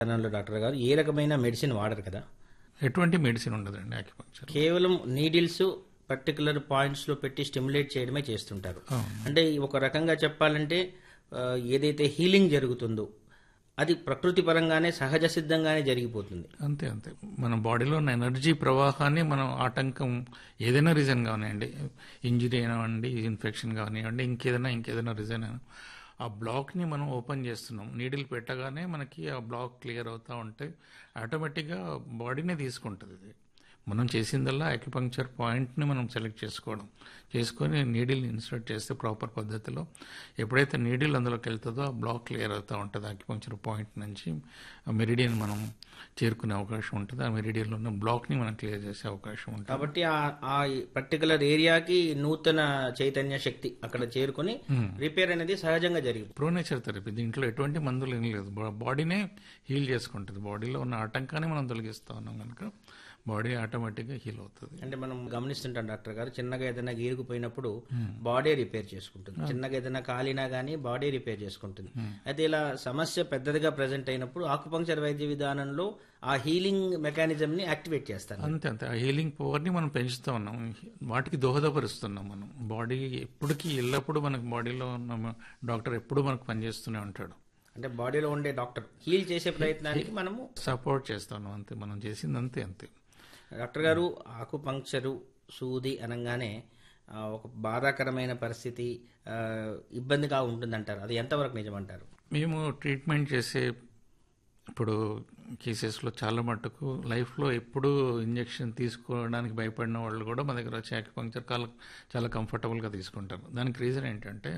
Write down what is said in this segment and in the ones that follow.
విధానంలో డాక్టర్ గారు ఏ రకమైన మెడిసిన్ వాడరు కదా ఎటువంటి మెడిసిన్ ఉండదండి ఆక్యుపంక్చర్ కేవలం నీడిల్స్ పర్టికులర్ పాయింట్స్ లో పెట్టి స్టిమ్యులేట్ చేయడమే చేస్తుంటారు అంటే ఒక రకంగా చెప్పాలంటే ఆ, ఏదైతే హీలింగ్ జరుగుతుందో అది ప్రకృతి పరంగానే సహజ సిద్ధంగానే జరిగిపోతుంది అంతే అంతే మన బాడీలో ఉన్న ఎనర్జీ ప్రవాహాన్ని మనం ఆటంకం ఏదైనా రీజన్ కానివ్వండి ఇంజరీ అయినావండి ఇన్ఫెక్షన్ కానివ్వండి ఇంకేదైనా ఇంకేదైనా రీజన్ అయినా ఆ బ్లాక్ని మనం ఓపెన్ చేస్తున్నాం నీడిల్ పెట్టగానే మనకి ఆ బ్లాక్ క్లియర్ అవుతూ ఉంటే ఆటోమేటిక్గా బాడీనే తీసుకుంటుంది ఇది మనం చేసిందల్లా అక్యుపంక్చర్ పాయింట్ని మనం సెలెక్ట్ చేసుకోవడం చేసుకొని నీడిల్ని ఇన్సర్ట్ చేస్తే ప్రాపర్ పద్ధతిలో ఎప్పుడైతే నీడిల్ అందులోకి వెళ్తుందో ఆ బ్లాక్ క్లియర్ అవుతూ ఉంటుంది అక్యుపంక్చర్ పాయింట్ నుంచి ఆ మెరిడియన్ మనం చేరుకునే అవకాశం ఉంటుంది ఆ మెరిడియన్లో ఉన్న బ్లాక్ని మనం క్లియర్ చేసే అవకాశం ఉంటుంది కాబట్టి ఆ- ఆ పర్టికులర్ ఏరియాకి నూతన చైతన్య శక్తి అక్కడ చేరుకొని రిపేర్ అనేది సహజంగా జరిగిపోతుంది ప్రోనేచర్ థెరపీ దీంట్లో ఎటువంటి మందులు ఏం లేదు బా- బాడీనే హీల్ చేసుకుంటుంది బాడీలో ఉన్న ఆటంకాన్ని మనం తొలగిస్తూ ఉన్నాం కనుక బాడీ ఆటోమేటిక్గా హీల్ అవుతుంది అంటే మనం గమనిస్తుంటాం డాక్టర్ గారు చిన్నగా ఏదైనా గీరుకుపోయినప్పుడు బాడీ రిపేర్ చేసుకుంటుంది చిన్నగా ఏదైనా కాలినా గానీ బాడీ రిపేర్ చేసుకుంటుంది అయితే ఇలా సమస్య పెద్దదిగా ప్రజెంట్ అయినప్పుడు ఆకుపంక్చర్ వైద్య విధానంలో ఆ హీలింగ్ మెకానిజం ని యాక్టివేట్ చేస్తారు అంతే అంతే ఆ హీలింగ్ పవర్ని మనం పెంచుతూ ఉన్నాం వాటికి దోహదపరుస్తున్నాం మనం బాడీ ఎప్పటికీ ఎల్లప్పుడూ మనకు బాడీలో ఉన్న డాక్టర్ ఎప్పుడు మనకు పనిచేస్తూనే ఉంటాడు అంటే బాడీలో ఉండే డాక్టర్ హీల్ చేసే ప్రయత్నానికి మనము సపోర్ట్ చేస్తున్నాం అంతే మనం చేసింది అంతే అంతే డాక్టర్ గారు ఆకుపంక్చరు సూది అనగానే ఆ, ఒక బాధాకరమైన పరిస్థితి ఆ, ఇబ్బందిగా ఉంటుందంటారు అది ఎంతవరకు నిజమంటారు మేము ట్రీట్మెంట్ చేసే ఇప్పుడు కేసెస్లో చాలా మట్టుకు లైఫ్లో ఎప్పుడూ ఇంజెక్షన్ తీసుకోవడానికి భయపడిన వాళ్ళు కూడా మా దగ్గర వచ్చి యాక్యుపంక్చర్ చాలా చాలా కంఫర్టబుల్గా తీసుకుంటారు దానికి రీజన్ ఏంటంటే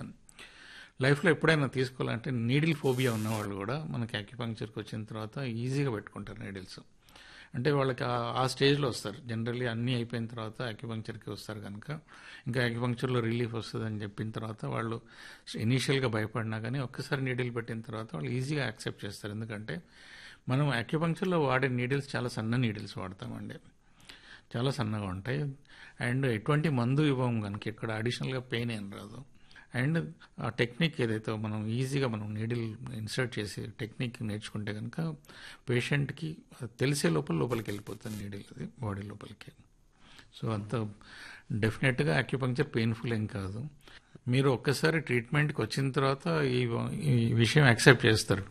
లైఫ్లో ఎప్పుడైనా తీసుకోవాలంటే నీడిల్ ఫోబియా ఉన్న వాళ్ళు కూడా మనకి యాక్యుపంక్చర్కి వచ్చిన తర్వాత ఈజీగా పెట్టుకుంటారు నీడిల్స్ అంటే వాళ్ళకి ఆ- ఆ స్టేజ్లో వస్తారు జనరల్లీ అన్నీ అయిపోయిన తర్వాత యాక్యుపంక్చర్కి వస్తారు కనుక ఇంకా యాక్యుపంక్చర్లో రిలీఫ్ వస్తుంది అని చెప్పిన తర్వాత వాళ్ళు ఇనీషియల్గా భయపడినా కానీ ఒక్కసారి నీడిల్ పెట్టిన తర్వాత వాళ్ళు ఈజీగా యాక్సెప్ట్ చేస్తారు ఎందుకంటే మనం యాక్యుపంక్చర్లో వాడే నీడిల్స్ చాలా సన్న నీడిల్స్ వాడతామండి చాలా సన్నగా ఉంటాయి అండ్ ఎటువంటి మందు ఇవ్వము కనుక ఇక్కడ అడిషనల్గా పెయిన్ ఏం రాదు అండ్ ఆ టెక్నిక్ ఏదైతే మనం ఈజీగా మనం నీడిల్ ఇన్సర్ట్ చేసి టెక్నిక్ నేర్చుకుంటే కనుక పేషెంట్కి తెలిసే లోపల లోపలికి వెళ్ళిపోతుంది నీడిల్ అది బాడీ లోపలికి సో అంత డెఫినెట్గా అక్యుపంక్చర్ పెయిన్ఫుల్ ఏం కాదు మీరు ఒక్కసారి ట్రీట్మెంట్కి వచ్చిన తర్వాత ఈ ఈ విషయం యాక్సెప్ట్ చేస్తారు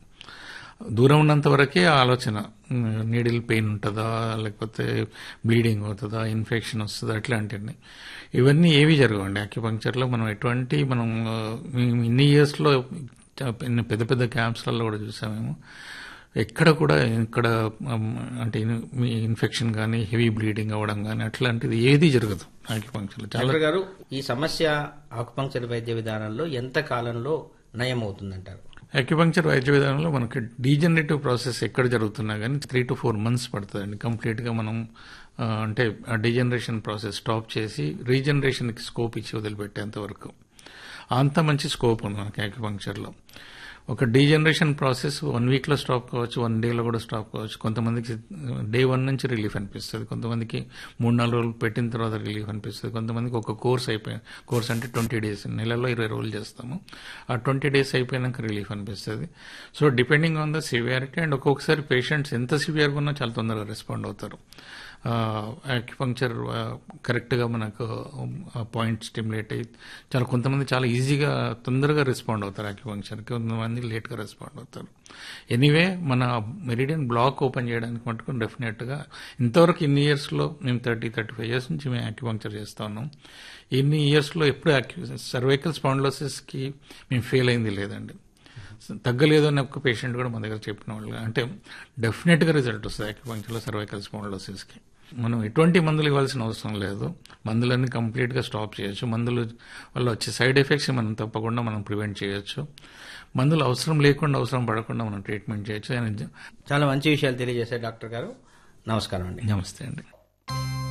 దూరం ఉన్నంత వరకే ఆలోచన నీడిల్ పెయిన్ ఉంటుందా లేకపోతే బ్లీడింగ్ అవుతుందా ఇన్ఫెక్షన్ వస్తుందా అట్లాంటివన్నీ ఇవన్నీ ఏవి జరగవండి అక్యుపంక్చర్లో మనం ఎటువంటి మనం ఆ, మేము ఇన్ని ఇయర్స్లో ఇన్ని పెద్ద పెద్ద క్యాంప్స్లలో కూడా చూసామేమో ఎక్కడ కూడా ఇక్కడ ఉమ్, అంటే ఇన్- మీ ఇన్ఫెక్షన్ కానీ హెవీ బ్లీడింగ్ అవ్వడం కానీ అట్లాంటిది ఏది జరగదు ఆక్యుపంక్చర్లో చాలా డాక్టర్ గారు ఈ సమస్య ఆకుపంక్చర్ వైద్య విధానంలో ఎంత కాలంలో నయం అవుతుందంటారు అక్యుపంక్చర్ వైద్య విధానంలో మనకి డీజనరేటివ్ ప్రాసెస్ ఎక్కడ జరుగుతున్నా కానీ త్రీ టు ఫోర్ మంత్స్ పడుతుందండి కంప్లీట్గా మనం ఆ, అంటే ఆ డీజనరేషన్ ప్రాసెస్ స్టాప్ చేసి రీజనరేషన్కి స్కోప్ ఇచ్చి వదిలిపెట్టేంత వరకు అంత మంచి స్కోప్ ఉంది మనకి అక్యుపంక్చర్లో ఒక డీజనరేషన్ ప్రాసెస్ వన్ వీక్లో స్టాప్ కావచ్చు వన్ డేలో కూడా స్టాప్ కావచ్చు కొంతమందికి డే వన్ నుంచి రిలీఫ్ అనిపిస్తుంది కొంతమందికి మూడు నాలుగు రోజులు పెట్టిన తర్వాత రిలీఫ్ అనిపిస్తుంది కొంతమందికి ఒక కోర్స్ అయిపోయి కోర్స్ అంటే ట్వంటీ డేస్ నెలలో ఇరవై రోజులు చేస్తాము ఆ ట్వంటీ డేస్ అయిపోయినాక రిలీఫ్ అనిపిస్తుంది so depending on the severity and ఒక్కొక్కసారి పేషెంట్స్ ఎంత సివియర్గా ఉన్నా చాలా తొందరగా రెస్పాండ్ అవుతారు యాక్యుపంక్చర్ కరెక్ట్గా మనకు పాయింట్ స్టిమ్యులేట్ అయ్యి చాలా కొంతమంది చాలా ఈజీగా తొందరగా రెస్పాండ్ అవుతారు యాక్యుపంక్చర్కి కొంతమంది లేట్గా రెస్పాండ్ అవుతారు ఎనీవే మన మెరిడియన్ బ్లాక్ ఓపెన్ చేయడానికి మటుకు డెఫినెట్గా ఇంతవరకు ఇన్ని ఇయర్స్లో మేము థర్టీ థర్టీ ఫైవ్ ఇయర్స్ నుంచి మేము యాక్యుపంక్చర్ చేస్తా ఉన్నాం ఇన్ని ఇయర్స్లో ఎప్పుడు సర్వైకల్ స్పాండ్లోసిస్కి మేము ఫెయిల్ అయింది లేదండి తగ్గలేదు అని ఒక్క పేషెంట్ కూడా మా దగ్గర చెప్పిన వాళ్ళు అంటే డెఫినెట్గా రిజల్ట్ వస్తుంది యాక్యుపంక్చర్లో సర్వైకల్ స్పాండ్లోసిస్కి మనం ఎటువంటి మందులు ఇవ్వాల్సిన అవసరం లేదు మందులన్నీ కంప్లీట్గా స్టాప్ చేయొచ్చు మందులు వల్ల వచ్చే సైడ్ ఎఫెక్ట్స్ మనం తప్పకుండా మనం ప్రివెంట్ చేయొచ్చు మందులు అవసరం లేకుండా అవసరం పడకుండా మనం ట్రీట్మెంట్ చేయొచ్చు అని చాలా మంచి విషయాలు తెలియజేశారు డాక్టర్ గారు నమస్కారం అండి నమస్తే అండి